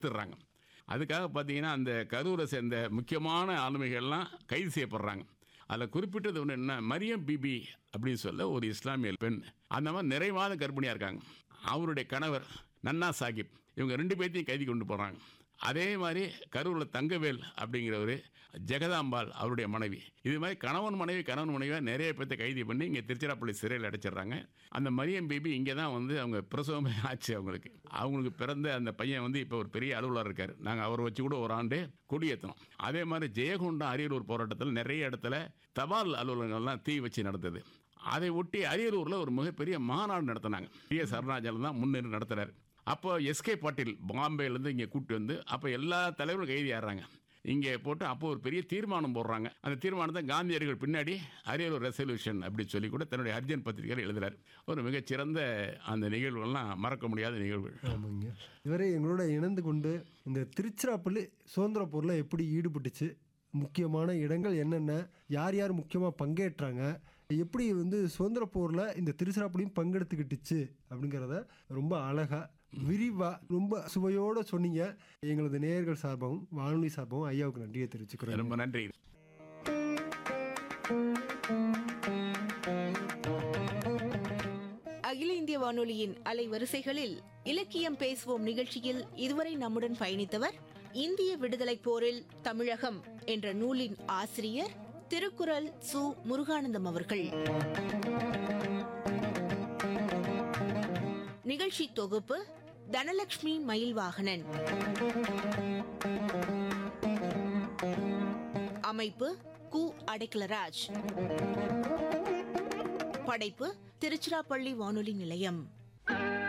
எடுத்துடுறாங்க அதுக்காக பார்த்தீங்கன்னா அந்த கரூரை சேர்ந்த முக்கியமான ஆளுமைகள்லாம் கைது செய்யப்படுறாங்க அதில் குறிப்பிட்டது ஒன்று என்ன மரியம் பிபி அப்படின்னு சொல்ல ஒரு இஸ்லாமிய பெண் அந்த மாதிரி நிறைவாத கர்ப்பிணியாக இருக்காங்க அவருடைய கணவர் நன்னா சாஹிப் இவங்க ரெண்டு பேர்த்தையும் கைதி கொண்டு போகிறாங்க அதே மாதிரி கரூரில் தங்கவேல் அப்படிங்கிறவர் ஜெகதாம்பாள் அவருடைய மனைவி இது மாதிரி கணவன் மனைவி கணவன் மனைவியாக நிறைய பேர்த்த கைது பண்ணி இங்கே திருச்சிராப்பள்ளி சிறையில் அடைச்சிடுறாங்க அந்த மரியம் பேபி இங்கே தான் வந்து அவங்க பிரசவமே ஆச்சு அவங்களுக்கு அவங்களுக்கு பிறந்த அந்த பையன் வந்து இப்போ ஒரு பெரிய அலுவலர் இருக்கார் நாங்கள் அவரை வச்சு கூட ஒரு ஆண்டு கொடியேற்றணும் அதே மாதிரி ஜெயகொண்டம் அரியலூர் போராட்டத்தில் நிறைய இடத்துல தபால் அலுவலகங்கள்லாம் தீ வச்சு நடந்தது அதை ஒட்டி அரியலூரில் ஒரு மிகப்பெரிய மாநாடு நடத்தினாங்க டி எஸ் அருணாச்சலம் தான் முன்னின்று நடத்துகிறார் அப்போ எஸ்கே பாட்டீல் பாம்பேலேருந்து இங்கே கூப்பிட்டு வந்து அப்போ எல்லா தலைவரும் கைதி ஆடுறாங்க இங்கே போட்டு அப்போ ஒரு பெரிய தீர்மானம் போடுறாங்க அந்த தீர்மானத்தை காந்தியடிகள் பின்னாடி அரியலூர் ரெசல்யூஷன் அப்படி சொல்லி கூட தன்னுடைய அர்ஜன் பத்திரிகையில் எழுதுறார் ஒரு மிகச்சிறந்த அந்த நிகழ்வுகள்லாம் மறக்க முடியாத நிகழ்வுகள் ஆமாங்க இவரே எங்களோட இணைந்து கொண்டு இந்த திருச்சிராப்பள்ளி சுதந்திர போரில் எப்படி ஈடுபட்டுச்சு முக்கியமான இடங்கள் என்னென்ன யார் யார் முக்கியமாக பங்கேற்றாங்க எப்படி வந்து சுதந்திர போரில் இந்த திருச்சிராப்பள்ளியும் பங்கெடுத்துக்கிட்டுச்சு அப்படிங்கிறத ரொம்ப அழகாக விரிவாக ரொம்ப சுவையோடு சொன்னீங்க எங்களது நேயர்கள் சார்பாகவும் வானொலி சார்பாகவும் ஐயாவுக்கு நன்றியை தெரிவிச்சுக்கிறோம் ரொம்ப நன்றி அகில இந்திய வானொலியின் அலைவரிசைகளில் இலக்கியம் பேசுவோம் நிகழ்ச்சியில் இதுவரை நம்முடன் பயணித்தவர் இந்திய விடுதலைப் போரில் தமிழகம் என்ற நூலின் ஆசிரியர் திருக்குறள் சு முருகானந்தம் அவர்கள் நிகழ்ச்சி தொகுப்பு தனலட்சுமி மயில்வாகனன் அமைப்பு கு அடைக்கலராஜ் படைப்பு திருச்சிராப்பள்ளி வானொலி நிலையம்